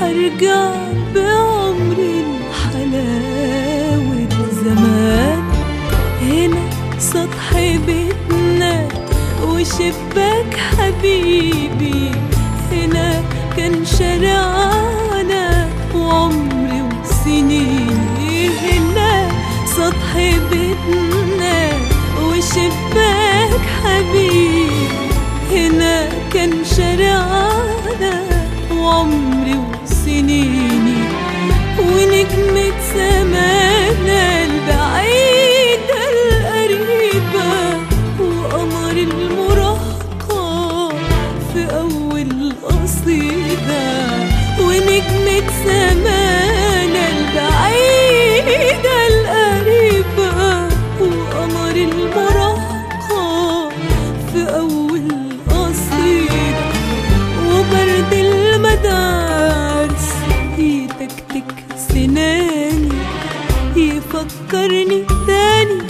وحرجع بعمري لحلاوة زمان هنا سطح بيتنا وشباك حبيبي هنا كان شارعنا وعمري وسنيني هنا سطح بيتنا وشباك حبيبي هنا كان شارعنا وعمري وسنيني ونجمة سمانا البعيدة القريبة وقمر المراهقة في أول قصيدة ونجمة سمانا البعيدة القريبة وقمر المراهقة في أول قصيدة وبرد المدارس يتكتك سناني يفكرني تاني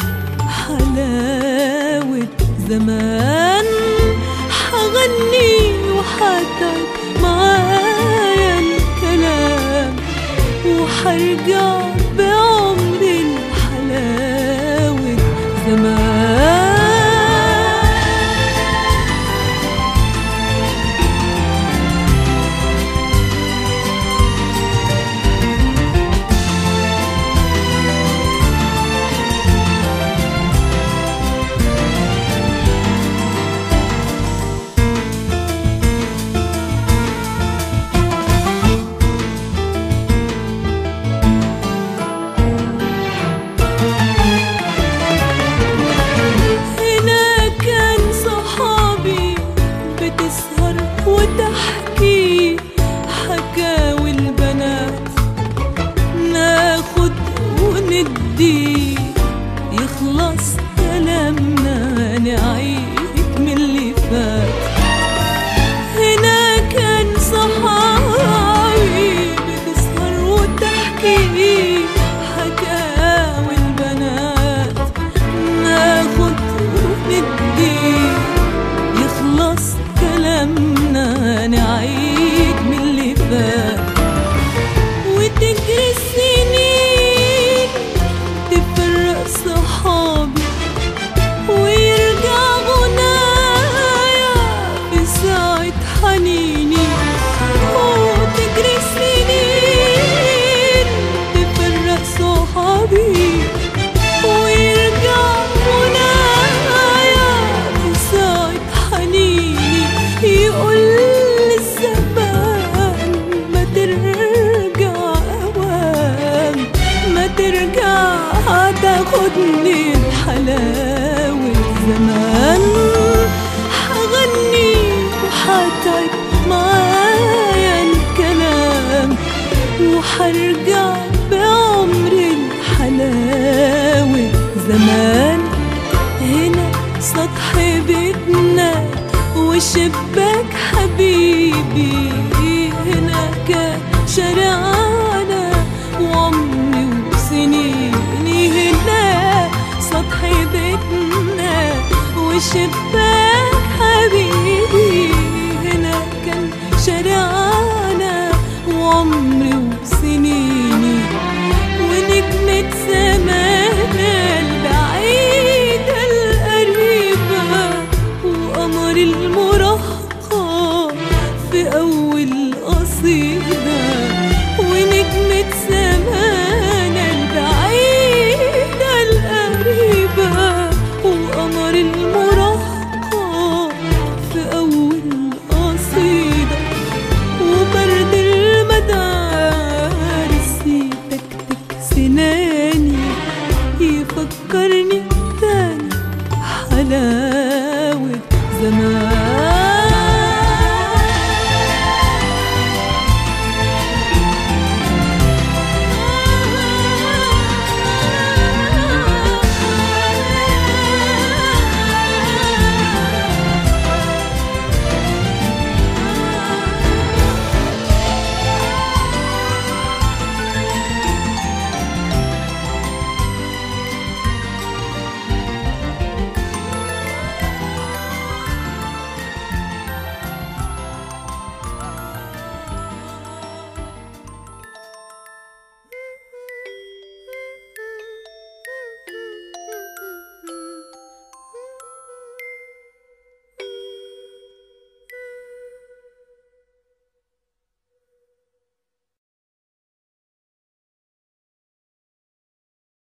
حلاوة زمان حغني وحتعب معايا الكلام وحرجع بعمري لحلاوة زمان هنا كان صحابي بتسهر وتحكي حكاوي البنات ناخد وندي يخلص كلامنا نعيد من اللي فات هنا كان صحابي بتسهر وتحكي حكاوي البنات ناخد وندي يخلص كلامنا نعيد من اللي فات وتجري السنين تفرق صحابي ويرجع غنايا في ساعة حنيني وتجري السنين تفرق صحابي ويرجع غنايا في ساعة حنيني يقول الزمان ما ترجع أوام ما ترجع تاخدني بحلاوة زمان حغني وحتعب معايا الكلام وحرجع بعمري لحلاوة زمان هنا سطح بيتنا وشباك حبيبي هنا كان شارعنا وعمري وسنيني هنا سطح بيتنا وشباك حبيبي هنا كان شارعنا وعمري وسنيني ونجمة سمانا البعيدة القريبة وقمر المراهقة في أول قصيدة ونجمة سمانا البعيدة القريبة وقمر المراهقة في أول قصيدة وبرد المدارس يتكتك سناني يفكرني